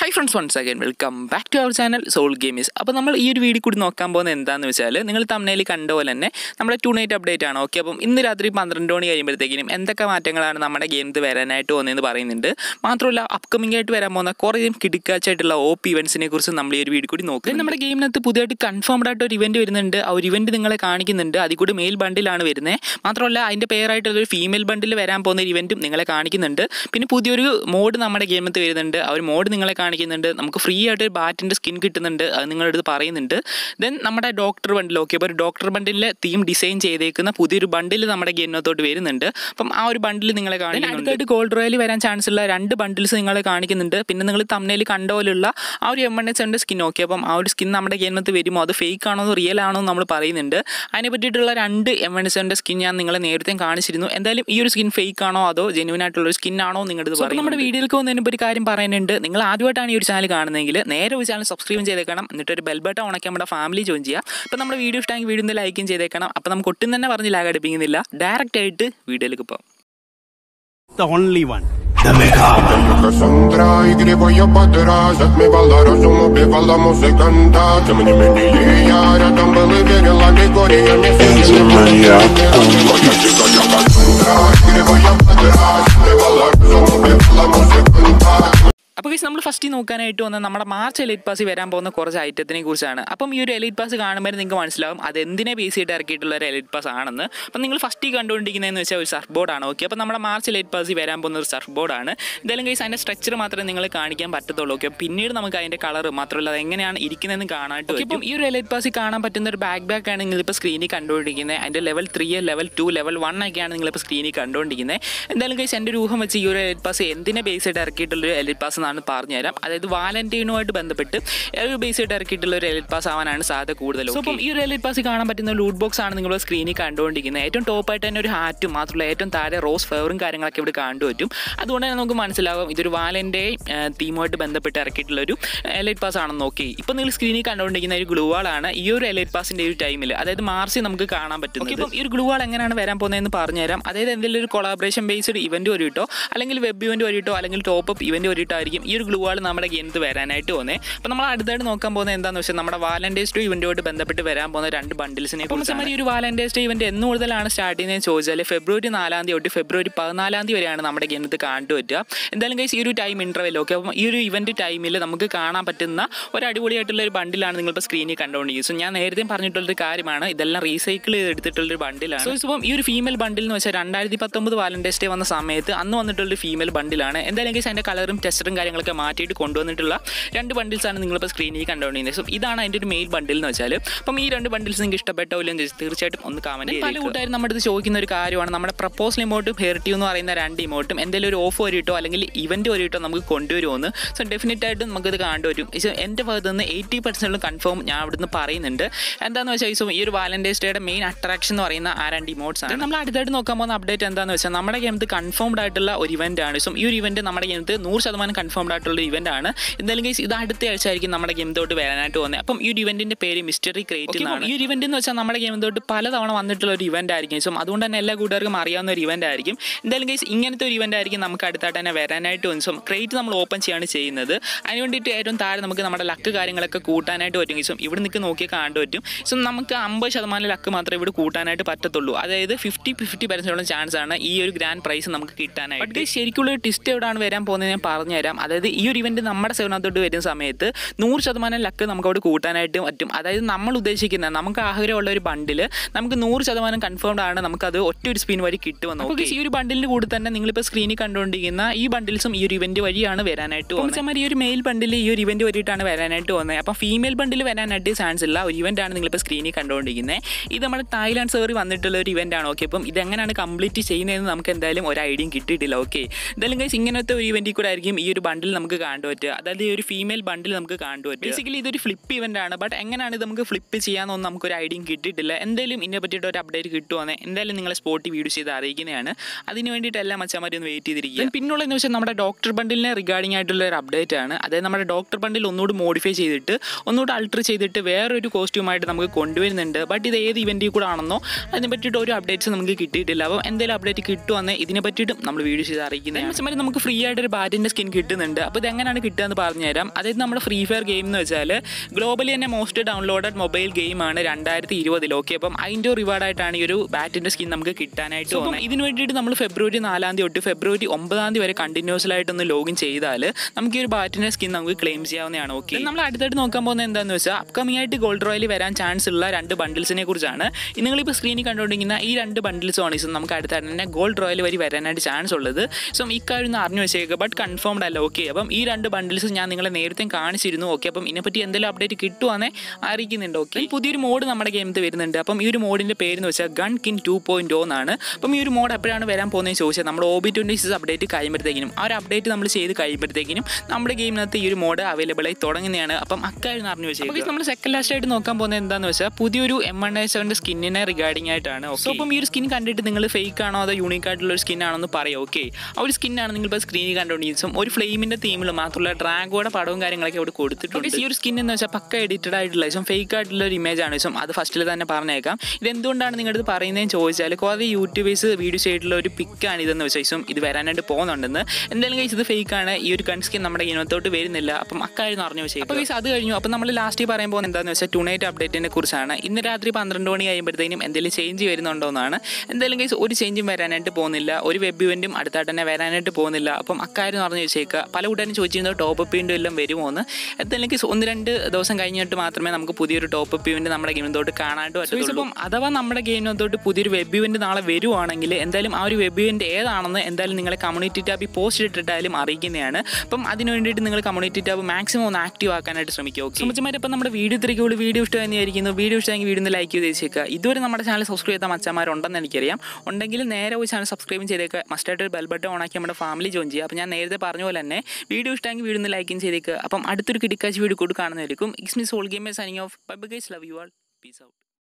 High friends once again welcome back to our channel Soul Gamies അപ്പോൾ നമ്മൾ ഈ ഒരു വീഡിയോ കൂടി നോക്കാൻ പോകുന്നത് എന്താണെന്ന് വെച്ചാൽ നിങ്ങൾ തമ്മിൽ കണ്ട പോലെ തന്നെ നമ്മുടെ ടു നൈറ്റ് അപ്ഡേറ്റ് ആണ് ഓക്കെ അപ്പം ഇന്ന് രാത്രി പന്ത്രണ്ട് മണി കഴിയുമ്പോഴത്തേക്കിനും എന്തൊക്കെ മാറ്റങ്ങളാണ് നമ്മുടെ ഗെയിമിൽ വരാനായിട്ട് പോകുന്നതെന്ന് പറയുന്നുണ്ട് മാത്രമല്ല അപ്കമിംഗ് ആയിട്ട് വരാൻ പോകുന്ന കുറേ കിടിക്കാച്ചായിട്ടുള്ള ഒ പി ഇവൻസിനെ കുറിച്ച് നമ്മൾ ഈ ഒരു വീഡിയോ കൂടി നോക്കും നമ്മുടെ ഗെയിമിനകത്ത് പുതിയതായിട്ട് കൺഫേംഡ് ആയിട്ട് ഒരു ഇവന്റ് വരുന്നുണ്ട് ആ ഒരു ഇവന്റ് നിങ്ങളെ കാണിക്കുന്നുണ്ട് അതിൽ കൂടി മെയിൽ ബണ്ടിലാണ് വരുന്നത് മാത്രമല്ല അതിൻ്റെ പേരായിട്ടുള്ള ഒരു ഫീമെയിൽ ബണ്ടിൽ വരാൻ പോകുന്ന ഒരു ഇവന്റും നിങ്ങളെ കാണിക്കുന്നുണ്ട് പിന്നെ പുതിയൊരു മോഡ് നമ്മുടെ ഗെയിമിനകത്ത് വരുന്നുണ്ട് ആ ഒരു മോഡ് നിങ്ങളെ കാണിക്കുന്നുണ്ട് നമുക്ക് ഫ്രീ ആയിട്ട് ഒരു ബാറ്റിൻ്റെ സ്കിൻ കിട്ടുന്നുണ്ട് അത് നിങ്ങളുടെ അടുത്ത് പറയുന്നുണ്ട് ദെൻ നമ്മുടെ ഡോക്ടർ ബണ്ടിൽ ഓക്കെ അപ്പോൾ ഒരു ഡോക്ടർ ബണ്ടിലെ തീം ഡിസൈൻ ചെയ്തേക്കുന്ന പുതിയൊരു ബണ്ടിൽ നമ്മുടെ ഗെയിമിനകത്തോട്ട് വരുന്നുണ്ട് അപ്പം ആ ഒരു ബണ്ടിൽ നിങ്ങളെ കാണിക്കുന്നുണ്ട് അടുത്തായിട്ട് ഗോൾഡ് റോയൽ വരാൻ ചാൻസ് ഉള്ള രണ്ട് ബണ്ടിൽസ് നിങ്ങളെ കാണിക്കുന്നുണ്ട് പിന്നെ നിങ്ങൾ തമ്മിൽ കണ്ട പോലെയുള്ള ആ ഒരു എം എൻ എച്ച് ഉണ്ട് സ്കിൻ ഓക്കെ അപ്പം ആ ഒരു സ്കിൻ നമ്മുടെ ഗെയിമിനകത്ത് വരുമോ അത് ഫേക്ക് ആണോ റിയൽ ആണോ എന്ന് നമ്മൾ പറയുന്നുണ്ട് അതിനെ പറ്റിയിട്ടുള്ള രണ്ട് എം എൻ എച്ച് ഉണ്ട് സ്കിൻ ഞാൻ നിങ്ങളെ നേരത്തെ കാണിച്ചിരുന്നു എന്തായാലും ഈ ഒരു സ്കിൻ ഫേക്ക് ആണോ അതോ ജെന്യൂൻ ആയിട്ടുള്ള ഒരു സ്കിൻ ആണോ നിങ്ങളുടെ പറയും നമ്മുടെ വീഡിയോയിലേക്ക് വന്നതിന് ഒരു കാര്യം പറയുന്നുണ്ട് നിങ്ങൾ ആദ്യമായിട്ടാണ് ഈ ഒരു ചാനൽ കാണുന്നതെങ്കിൽ നേരെ ഒരു ചാനൽ സബ്സ്ക്രൈബ് ചെയ്തേക്കണം എന്നിട്ട് ഒരു ബെൽ ബട്ടൺ ഉണക്കി നമ്മുടെ ഫാമിലി ജോയിൻ ചെയ്യുക അപ്പോൾ നമ്മുടെ വീഡിയോ ഇഷ്ടമെങ്കിൽ വീഡിയോ ലൈക്കും ചെയ്തേക്കണം അപ്പോൾ നമുക്ക് ഒട്ടും തന്നെ പറഞ്ഞ് ലാഗ് അടിപ്പിക്കുന്നില്ല ഡയറക്റ്റ് ആയിട്ട് വീഡിയോയിലേക്ക് പോകാം the only one. Cassandra y gribo yo pa' atrás Отмевала разум, убивала музыканта Тем не менее я рядом был и верила Григория не Моя дикая Кассандра и gribo yo pa' atrás Отмевала разум, убивала музыканта അപ്പോൾ ഗൈസ് നമ്മൾ ഫസ്റ്റ് നോക്കാനായിട്ട് വന്ന നമ്മുടെ മാർച്ച് എലൈറ്റ് പാസ് വരാൻ പോകുന്ന കുറച്ച് ഐറ്റത്തിനെ കുറിച്ചാണ് അപ്പം ഈ ഒരു എലൈറ്റ് പാസ് കാണുമ്പോൾ നിങ്ങൾക്ക് മനസ്സിലാവും അത് എന്തിനെ ബേസ് ചെയ്ത് ഇറക്കിയിട്ടുള്ള ഒരു എലൈറ്റ് പാസ് ആണെന്ന് അപ്പം നിങ്ങൾ ഫസ്റ്റ് കണ്ടുകൊണ്ടിരിക്കുന്നതെന്ന് വെച്ചാൽ ഒരു സർഫ് ബോർഡാണ് ഓക്കെ അപ്പോൾ നമ്മുടെ മാർച്ച് എലൈറ്റ് പാസ് വരാൻ പോകുന്ന ഒരു സർഫ് ബോർഡാണ് എന്തായാലും ഗൈസ് അതിൻ്റെ സ്ട്രക്ചർ മാത്രമേ നിങ്ങൾ കാണിക്കാൻ പറ്റത്തുള്ളൂ ഓക്കെ പിന്നീട് നമുക്ക് അതിൻ്റെ കളർ മാത്രമല്ല അത് എങ്ങനെയാണ് ഇരിക്കുന്നതെന്ന് കാണാനായിട്ട് പറ്റും ഇപ്പം ഈ ഒരു എലൈറ്റ് പാസിൽ കാണാൻ പറ്റുന്ന ഒരു ബാക്ക് ബാക്ക് ആണ് നിങ്ങളിപ്പോൾ സ്ക്രീനിൽ കണ്ടുകൊണ്ടിരിക്കുന്നത് അതിൻ്റെ level three level two level one ഒക്കെയാണ് നിങ്ങളിപ്പോൾ സ്ക്രീനിൽ കണ്ടുകൊണ്ടിരിക്കുന്നത് എന്തായാലും ഗൈസ് എൻ്റെ ഒരു ഊഹം വെച്ച് ഈ ഒരു എലൈറ്റ് പാസ് എന്തിനെ ബേസ് ചെയ്ത് ഇറക്കിയിട്ടുള്ള ഒരു എലൈറ്റ് പാസ് എന്നാണ് പറഞ്ഞുതരാം അതായത് വാലന്റൈനുമായിട്ട് ബന്ധപ്പെട്ട് ഒരു ബേസ് ആയിട്ട് ഇറക്കിയിട്ടുള്ള ഒരു എലൈറ്റ് പാസ് ആവാനാണ് സാധ്യത കൂടുതൽ സോ അപ്പം ഈ ഒരു എലൈറ്റ് പാസ് കാണാൻ പറ്റുന്ന ലൂട്ട് ബോക്സ് ആണ് നിങ്ങൾ സ്ക്രീനിൽ കണ്ടുകൊണ്ടിരിക്കുന്നത് ഏറ്റവും ടോപ്പായിട്ട് തന്നെ ഒരു ഹാറ്റും മാത്രമല്ല ഏറ്റവും താഴെ റോസ് ഫേവറും കാര്യങ്ങളൊക്കെ ഇവിടെ കണ്ടുപറ്റും അതുകൊണ്ട് തന്നെ നമുക്ക് മനസ്സിലാവും ഇതൊരു വാലൻ്റെ തീമുമായിട്ട് ബന്ധപ്പെട്ട് ഇറക്കിയിട്ടുള്ള ഒരു എലൈറ്റ് പാസ് ആണെന്ന് നോക്കി ഇപ്പം നിങ്ങൾ സ്ക്രീനിൽ കണ്ടുകൊണ്ടിരിക്കുന്ന ഒരു ഗ്ലൂ ആണ് ഈ ഒരു എലൈറ്റ് പാസിൻ്റെ ഒരു ടൈമിൽ അതായത് മാർച്ചിൽ നമുക്ക് കാണാൻ പറ്റും ഇപ്പം ഈ ഒരു ഗ്ലൂ വാൾ എങ്ങനെയാണ് വരാൻ പോകുന്നതെന്ന് പറഞ്ഞുതരാം അതായത് എന്തെങ്കിലും ഒരു കൊളാബറേഷൻ ബേസ്ഡ് ഇവന്റ് വരിട്ടോ അല്ലെങ്കിൽ വെബ് ഇവന്റ് വരിട്ടോ അല്ലെങ്കിൽ ടോപ്പ് അപ്പ് ഇവന്റ് വരിട്ടോ ആയിരിക്കും ഈ ഒരു ഗ്ലൂ വാൾ നമ്മുടെ ഗെയിമത്ത് വരാനായിട്ട് പോകുന്നത് അപ്പോൾ നമ്മൾ അടുത്തായിട്ട് നോക്കാൻ പോകുന്നത് എന്താണെന്ന് വെച്ചാൽ നമ്മുടെ വാലന്റൈൻസ് ഡേ ഇവന്റുമായിട്ട് ബന്ധപ്പെട്ട് വരാൻ പോകുന്ന രണ്ട് ബണ്ടിൽസിനെ കുറിച്ച് ഈ ഒരു വാലന്റൈൻസ് ഡേ ഇവന്റ് എന്ന് മുതലാണ് സ്റ്റാർട്ട് ചെയ്യുന്നതെന്ന് ചോദിച്ചാൽ ഫെബ്രുവരി നാലാം തീയതി തൊട്ട് ഫെബ്രുവരി പതിനാലാം തീയതി വരെയാണ് നമ്മുടെ ഗെയിമത്ത് കണ്ടു പറ്റുക എന്തായാലും ഗൈസ് ഈ ഒരു ടൈം ഇൻ്റർവെൽ ഓക്കെ അപ്പം ഈ ഒരു ഇവന്റ് ടൈമിൽ നമുക്ക് കാണാൻ പറ്റുന്ന ഒരു അടിപൊളിയായിട്ടുള്ള ഒരു ബണ്ടിലാണ് നിങ്ങളിപ്പോൾ സ്ക്രീനിൽ കണ്ടുകൊണ്ടിരിക്കുന്നത് സോ ഞാൻ നേരത്തെ പറഞ്ഞിട്ടുള്ളൊരു കാര്യമാണ് ഇതെല്ലാം റീസൈക്കിൾ ചെയ്തെടുത്തിട്ടുള്ളൊരു ബണ്ടിലാണ് സോ ഇപ്പം ഈ ഒരു ഫീമെയിൽ ബണ്ടിൽ എന്ന് വെച്ചാൽ രണ്ടായിരത്തി പത്തൊമ്പത് വാലന്റൈൻസ് ഡേ വന്ന സമയത്ത് അന്ന് വന്നിട്ടുള്ളൊരു ഫീമെയിൽ ബണ്ടിലാണ് എന്തായാലും ഗൈസ് അതിൻ്റെ കളറും ടെസ്റ്ററും കാര്യങ്ങളൊക്കെ മാറ്റിയിട്ട് കൊണ്ടുവന്നിട്ടുള്ള രണ്ട് ബണ്ടിൽസാണ് നിങ്ങളിപ്പോൾ സ്ക്രീനിൽ കണ്ടുകൊണ്ടിരിക്കുന്നത് സോ ഇതാണ് അതിൻ്റെ ഒരു മെയിൽ ബണ്ടിൽ എന്ന് വെച്ചാൽ അപ്പം ഈ രണ്ട് ബണ്ടിൽസ് നിങ്ങൾക്ക് ഇഷ്ടപ്പെട്ടോ ഇല്ലെന്ന് ചോദിച്ചാൽ തീർച്ചയായിട്ടും ഒന്ന് കമൻറ്റ് പല കൂട്ടുകാരും നമ്മുടെ അടുത്ത് ചോദിക്കുന്ന ഒരു കാര്യമാണ് നമ്മുടെ പ്രപ്പോസൽ ഇമോട്ടും ഹെയർട്ടി എന്ന് പറയുന്ന രണ്ട് ഇമോട്ടും എന്തെങ്കിലും ഒരു ഓഫ് വരിട്ടോ അല്ലെങ്കിൽ ഇവൻറ്റ് വരിട്ടോ നമുക്ക് കൊണ്ടുവരുമെന്ന് സോ ഡെഫിനറ്റ് ആയിട്ടും നമുക്കത് കണ്ടുവരും പക്ഷേ എൻ്റെ ഭാഗത്ത് നിന്ന് എയ്റ്റി പെർസെൻറ്റും കൺഫേം ഞാൻ അവിടുന്ന് പറയുന്നുണ്ട് എന്താണെന്ന് വെച്ചാൽ ഈ ഈ ഒരു വാലന്റൈൻസ് ഡേയുടെ മെയിൻ അട്രാക്ഷൻ എന്ന് പറയുന്ന ആ രണ്ട് ഇമോട്ട്സ് ആണ് നമ്മൾ അടുത്തായിട്ട് നോക്കാൻ പോകുന്ന അപ്ഡേറ്റ് എന്താണെന്ന് വെച്ചാൽ നമ്മുടെ ഗെയിമത്ത് കൺഫേംഡ് ആയിട്ടുള്ള ഒരു ഇവൻ്റ് ആണ് സോ ഈ ഒരു ഇവൻറ്റ് നമ്മുടെ ഗെയിമത്ത് നൂറ് ശതമാനം കൺഫേംഡ് ആയിട്ടുള്ള ഒരു ഇവൻ്റ് ആണ് എന്തായാലും ഗൈസ് ഇത് അടുത്ത ആഴ്ച ആയിരിക്കും നമ്മുടെ ഗെയിമത്തോട്ട് വരാനായിട്ട് പോകുന്നത് അപ്പം ഈ ഒരു ഇവന്റിന്റെ പേര് മിസ്റ്ററി ക്രിയേറ്റ് എന്നാണ് ഈ ഒരു ഇവന്റ് എന്ന് വെച്ചാൽ നമ്മുടെ ഗെയിമത്തോട്ട് പലതവണ വന്നിട്ടുള്ള ഒരു ഇവന്റ് ആയിരിക്കും സോ അതുകൊണ്ട് തന്നെ എല്ലാ കൂട്ടുകാർക്കും അറിയാവുന്ന ഒരു ഇവന്റ് ആയിരിക്കും എന്തായാലും ഗൈസ് ഇങ്ങനത്തെ ഒരു ഇവന്റ് ആയിരിക്കും നമുക്ക് അടുത്തായിട്ട് തന്നെ വരാനായിട്ട് പോകും സോ ക്രേറ്റ് നമ്മൾ ഓപ്പൺ ചെയ്യാണ് ചെയ്യുന്നത് അതിന് വേണ്ടിയിട്ട് ഏറ്റവും താഴെ നമുക്ക് നമ്മുടെ ലക്ക് കാര്യങ്ങളൊക്കെ കൂട്ടാനായിട്ട് പറ്റും സോ ഇവിടെ നിൽക്ക് നോക്കിയാൽ കാണാൻ പറ്റും സോ നമുക്ക് അമ്പത് ശതമാനം ലക്ക് മാത്രമേ ഇവിടെ കൂട്ടാനായിട്ട് പറ്റത്തുള്ളൂ അതായത് ഫിഫ്റ്റി ഫിഫ്റ്റി പെർസെൻറ്റോളം ചാൻസ് ആണ് ഈ ഒരു ഗ്രാൻഡ് പ്രൈസ് നമുക്ക് കിട്ടാനായിട്ട് ബട്ട് ശരിക്കുള്ള ഒരു ടിസ്റ്റ് എവിടെയാണ് വരാൻ പോകുന്നത് ഞാൻ പറഞ്ഞുതരാം അതായത് ഈ ഒരു ഇവന്റ് നമ്മുടെ സേവനത്തോട്ട് വരുന്ന സമയത്ത് നൂറ് ശതമാനം ലക്ക് നമുക്ക് അവിടെ കൂട്ടാനായിട്ട് പറ്റും അതായത് നമ്മൾ ഉദ്ദേശിക്കുന്ന നമുക്ക് ആഗ്രഹമുള്ള ഒരു ബണ്ടിൽ നമുക്ക് നൂറ് ശതമാനം കൺഫേംഡ് ആണ് നമുക്കത് ഒറ്റ ഒരു സ്പിൻ വഴി കിട്ടുമെന്ന് അപ്പോൾ ഈ ഒരു ബണ്ടിലിന് കൂടെ തന്നെ നിങ്ങളിപ്പോൾ സ്ക്രീനിൽ കണ്ടുകൊണ്ടിരിക്കുന്ന ഈ ബണ്ടിൽസും ഈ ഒരു ഇവന്റ് വഴിയാണ് വരാനായിട്ട് പോകുന്നത് ഈ ഒരു മെയിൽ ബണ്ടിൽ ഈ ഒരു ഇവന്റ് വഴിയിട്ടാണ് വരാനായിട്ട് പോകുന്നത് അപ്പോൾ ഫീമെയിൽ ബണ്ടിൽ വരാനായിട്ട് ചാൻസ് ഇല്ല ഒരു ഇവന്റ് ആണ് നിങ്ങളിപ്പോൾ സ്ക്രീനിൽ കണ്ടുകൊണ്ടിരിക്കുന്നത് ഇത് നമ്മുടെ തായ്ലാൻഡ് സെവറി വന്നിട്ടുള്ള ഒരു ഇവന്റ് ആണ് ഓക്കെ അപ്പം ഇതെങ്ങനെയാണ് കംപ്ലീറ്റ് ചെയ്യുന്നതെന്ന് നമുക്ക് എന്തായാലും ഒരു ഐഡിയയും കിട്ടിയിട്ടില്ല ഓക്കെ എന്തായാലും ഗൈസ് ഇങ്ങനത്തെ ഒരു ഇവന്റിൽ കൂടെ ആയിരിക്കും ഈ ഒരു ബണ്ടിൽ നമുക്ക് കാണാൻ പറ്റുക അതായത് ഈ ഒരു ഫീമെയിൽ ബണ്ടിൽ നമുക്ക് കാണാൻ പറ്റും ബേസിക്കലി ഇതൊരു ഫ്ലിപ്പ് ഇവന്റ് ആണ് ബട്ട് എങ്ങനെയാണ് ഇത് നമുക്ക് ഫ്ലിപ്പ് ചെയ്യാമെന്നൊന്നും നമുക്കൊരു ഐഡിയയും കിട്ടിയിട്ടില്ല എന്തായാലും ഇതിനെ പറ്റിയിട്ട് ഒരു അപ്ഡേറ്റ് കിട്ടുവാന്നെ എന്തായാലും നിങ്ങളെ സ്പോട്ടി വീഡിയോ ചെയ്ത് അറിയിക്കുന്നതാണ് അതിന് വേണ്ടിയിട്ട് എല്ലാം മച്ചമാരി ഒന്ന് വെയിറ്റ് ചെയ്തിരിക്കുക പിന്നുള്ളതെന്ന് വെച്ചാൽ നമ്മുടെ ഡോക്ടർ ബണ്ടിലിനെ റിഗാർഡിംഗ് ആയിട്ടുള്ള ഒരു അപ്ഡേറ്റ് ആണ് അതായത് നമ്മുടെ ഡോക്ടർ ബണ്ടിൽ ഒന്നുകൂടി മോഡിഫൈ ചെയ്തിട്ട് ഒന്നുകൂടി അൾട്ടർ ചെയ്തിട്ട് വേറൊരു കോസ്റ്റ്യൂമായിട്ട് നമുക്ക് കൊണ്ടുവരുന്നുണ്ട് ബട്ട് ഇത് ഏത് ഇവന്റിൽ കൂടെ ആണെന്നോ അതിനെ പറ്റിയിട്ട് ഒരു അപ്ഡേറ്റ്സ് നമുക്ക് കിട്ടിയിട്ടില്ല അപ്പോൾ എന്തെങ്കിലും അപ്ഡേറ്റ് കിട്ടുവാന്നെ ഇതിനെ പറ്റിയിട്ടും നമ്മൾ വീഡിയോ ചെയ്ത് അറിയിക്കുന്നത് മച്ചമാരി നമുക്ക് ഫ്രീ ആയിട്ട് ഒരു ബാറ്റിൻ്റെ സ്കിൻ കിട്ടുന്നുണ്ട് കിട്ടുന്നുണ്ട് അപ്പോൾ ഇതെങ്ങനെയാണ് കിട്ടുക എന്ന് പറഞ്ഞുതരാം അതായത് നമ്മുടെ ഫ്രീ ഫയർ ഗെയിം എന്ന് വെച്ചാൽ ഗ്ലോബലി തന്നെ മോസ്റ്റ് ഡൗൺലോഡഡ് മൊബൈൽ ഗെയിമാണ് രണ്ടായിരത്തി ഇരുപതിൽ ഓക്കെ അപ്പം അതിൻ്റെ റിവാർഡായിട്ടാണ് ഈ ഒരു ബാറ്റിൻ്റെ സ്കിൻ നമുക്ക് കിട്ടാനായിട്ട് തോന്നുന്നത് ഇതിന് വേണ്ടിയിട്ട് നമ്മൾ ഫെബ്രുവരി നാലാം തീയതി തൊട്ട് ഫെബ്രുവരി ഒമ്പതാം തീയതി വരെ കണ്ടിന്യൂസ്ലായിട്ടൊന്ന് ലോഗിൻ ചെയ്താൽ നമുക്ക് ഈ ഒരു ബാറ്റിൻ്റെ സ്കിൻ നമുക്ക് ക്ലെയിം ചെയ്യാവുന്നതാണ് ഓക്കെ നമ്മൾ അടുത്തായിട്ട് നോക്കാൻ പോകുന്നത് എന്താണെന്ന് വെച്ചാൽ അപ്കമിംഗ് ആയിട്ട് ഗോൾഡ് റോയിൽ വരാൻ ചാൻസ് ഉള്ള രണ്ട് ബണ്ടിൽസിനെ കുറിച്ചാണ് ഈ നിങ്ങളിപ്പോൾ സ്ക്രീനിൽ കണ്ടുകൊണ്ടിരിക്കുന്ന ഈ രണ്ട് ബണ്ടിൽസ് ആണ് ഇസും നമുക്ക് അടുത്തായിട്ട് തന്നെ ഗോൾഡ് റോയിൽ വരി വരാനായിട്ട് ചാൻസ് ഉള്ളത് സോ ഇക്കാര്യം ഒന്ന് അറിഞ്ഞു വെച്ചേക്കുക ബട്ട് കൺഫേംഡ് അല്ല ഓക്കെ അപ്പം ഈ രണ്ട് ബണ്ടിൽസ് ഞാൻ നിങ്ങളെ നേരത്തെ കാണിച്ചിരുന്നു ഓക്കെ അപ്പം ഇതിനെപ്പറ്റി എന്തെങ്കിലും അപ്ഡേറ്റ് കിട്ടുവാന്നേ അറിയിക്കുന്നുണ്ട് ഓക്കെ പുതിയൊരു മോഡ് നമ്മുടെ ഗെയിമിൽ വരുന്നുണ്ട് അപ്പം ഈ ഒരു മോഡിൻ്റെ പേര് എന്ന് വെച്ചാൽ gun king two point O എന്നാണ് അപ്പം ഈ ഒരു മോഡ് എപ്പോഴാണ് വരാൻ പോകുന്നതെന്ന് ചോദിച്ചാൽ നമ്മുടെ O B twenty six update കഴിയുമ്പോഴത്തേക്കിനും ആ ഒരു അപ്ഡേറ്റ് നമ്മൾ ചെയ്ത് കഴിയുമ്പോഴത്തേക്കിനും നമ്മുടെ ഗെയിമിനകത്ത് ഈ ഒരു മോഡ് അവൈലബിൾ ആയി തുടങ്ങുന്നതാണ് അപ്പം അക്കാര്യം അറിഞ്ഞു വെച്ചേക്കുക നമ്മൾ സെക്കൻഡ് ലാസ്റ്റ് ആയിട്ട് നോക്കാൻ പോകുന്നത് എന്താണെന്ന് വെച്ചാൽ പുതിയൊരു എം വൺ എ സെവൻ്റെ സ്കിന്നിനെ റിഗാർഡിംഗ് ആയിട്ടാണ് സോ അപ്പം ഈ ഒരു സ്കിൻ കണ്ടിട്ട് നിങ്ങൾ ഫേക്ക് ആണോ അതോ യൂണീക്ക് ആയിട്ടുള്ള ഒരു സ്കിൻ ആണോ എന്ന് പറയാം ഓക്കെ ആ ഒരു സ്കിന്നാണ് നിങ്ങൾ ഇപ്പോൾ സ്ക്രീനിൽ കണ്ടുകൊണ്ടിരിക്കും ഒരു ഫ്ലെയിമിൻ്റെ തീമിൽ മാത്രമല്ല ഡ്രാഗോയുടെ പടവും കാര്യങ്ങളൊക്കെ അവിടെ കൊടുത്തിട്ടുണ്ട് ഈ ഒരു സ്കിൻ എന്ന് വെച്ചാൽ പക്ക എഡിറ്റഡ് ആയിട്ടുള്ള ശേഷം ഫേക്ക് ആയിട്ടുള്ള ഒരു ഇമേജ് ആണ് ശേഷം അത് ഫസ്റ്റിൽ തന്നെ പറഞ്ഞേക്കാം ഇത് എന്തുകൊണ്ടാണ് നിങ്ങളുടെ അടുത്ത് പറയുന്നതെന്ന് ചോദിച്ചാൽ കുറേ യൂട്യൂബേഴ്സ് വീഡിയോ ചെയ്തിട്ടുള്ള ഒരു പിക്കാണ് ഇതെന്ന് വെച്ചാൽ ശേഷം ഇത് വരാനായിട്ട് പോകുന്നുണ്ടെന്ന് എന്തായാലും കഴിച്ച് ഇത് ഫേക്ക് ആണ് ഈ ഒരു ഗൺ സ്കിൻ നമ്മുടെ ഇനത്തോട്ട് വരുന്നില്ല അപ്പം അക്കാര്യം അറിഞ്ഞു വെച്ചാൽ അപ്പോൾ ഗൈസ് അത് കഴിഞ്ഞു അപ്പം നമ്മൾ ലാസ്റ്റ് പറയാൻ പോകുന്നത് എന്താണെന്ന് വെച്ചാൽ ടുണൈറ്റ് അപ്ഡേറ്റിനെ കുറിച്ചാണ് ഇന്ന് രാത്രി പന്ത്രണ്ട് മണി കഴിയുമ്പോഴത്തേനും എന്തെങ്കിലും ചേഞ്ച് വരുന്നുണ്ടോ എന്നാണ് എന്തായാലും ഗൈസ് ഒരു ചേഞ്ചും വരാനായിട്ട് പോകുന്നില്ല ഒരു വെബ് ഇവൻറ്റും അടുത്തായിട്ട് തന്നെ വരാനായിട്ട് പോകുന്നില്ല അപ്പം അക്കാര്യം അറിഞ്ഞു വെച്ചേക്കുക പല കൂട്ടുകാരും ചോദിച്ചിരുന്നത് ടോപ്പ് അപ്പ് ഇവൻറ്റും എല്ലാം വരുമോ എന്ന് എന്തായാലും ഗൈസ് ഒന്ന് രണ്ട് ദിവസം കഴിഞ്ഞിട്ട് മാത്രമേ നമുക്ക് പുതിയൊരു ടോപ്പ് അപ്പ് ഇവൻറ്റ് നമ്മുടെ ഗെയിമിനോട്ട് കാണാനായിട്ട് പറ്റുള്ളൂ അപ്പം അഥവാ നമ്മുടെ ഗെയിമിനകത്തോട്ട് പുതിയൊരു വെബ് ഇവൻറ്റ് നാളെ വരുവാണെങ്കിൽ എന്തായാലും ആ ഒരു വെബ് ഇവൻറ്റ് ഏതാണെന്ന് എന്തായാലും നിങ്ങളെ കമ്മ്യൂണിറ്റി ടാബിൽ പോസ്റ്റ് ഇട്ടിട്ടായാലും അറിയിക്കുന്നതാണ് അപ്പം അതിന് വേണ്ടിയിട്ട് നിങ്ങൾ കമ്മ്യൂണിറ്റി ടാബ് മാക്സിമം ഒന്ന് ആക്റ്റീവ് ആക്കാനായിട്ട് ശ്രമിക്കുക ഓക്കെ സംബന്ധിച്ചമായിട്ട് ഇപ്പം നമ്മുടെ വീഡിയോ ഇത്രയ്ക്കുള്ളൂ വീഡിയോ ഇഷ്ടം തന്നെയായിരിക്കുന്നു വീഡിയോ ഇഷ്ടമെങ്കിൽ വീഡിയോ ഒന്ന് ലൈക്ക് ചെയ്ത് വെച്ചേക്കുക ഇതുവരെ നമ്മുടെ ചാനൽ സബ്സ്ക്രൈബ് ചെയ്ത മച്ചന്മാരുണ്ടെന്ന് എനിക്കറിയാം ഉണ്ടെങ്കിൽ നേരെ പോയി ചാനൽ സബ്സ്ക്രൈബ് ചെയ്തേക്കുക മസ്റ്റായിട്ട് ഒരു ബെൽ ബട്ടൺ ഓണാക്കി നമ്മുടെ ഫാമിലി ജോയിൻ ചെയ്യുക അപ്പോൾ ഞാൻ നേരത്തെ പറഞ്ഞ പോലെ തന്നെ വീഡിയോ ഇഷ്ടമെങ്കിൽ വീഡിയോ ഒന്ന് ലൈക്കും ചെയ്തേക്കുക അപ്പം അടുത്തൊരു കിടിക്കാച്ച് വീഡിയോ കൂടി കാണുന്നതായിരിക്കും ഇക്സ് miss all game signing off bye guys love you all peace out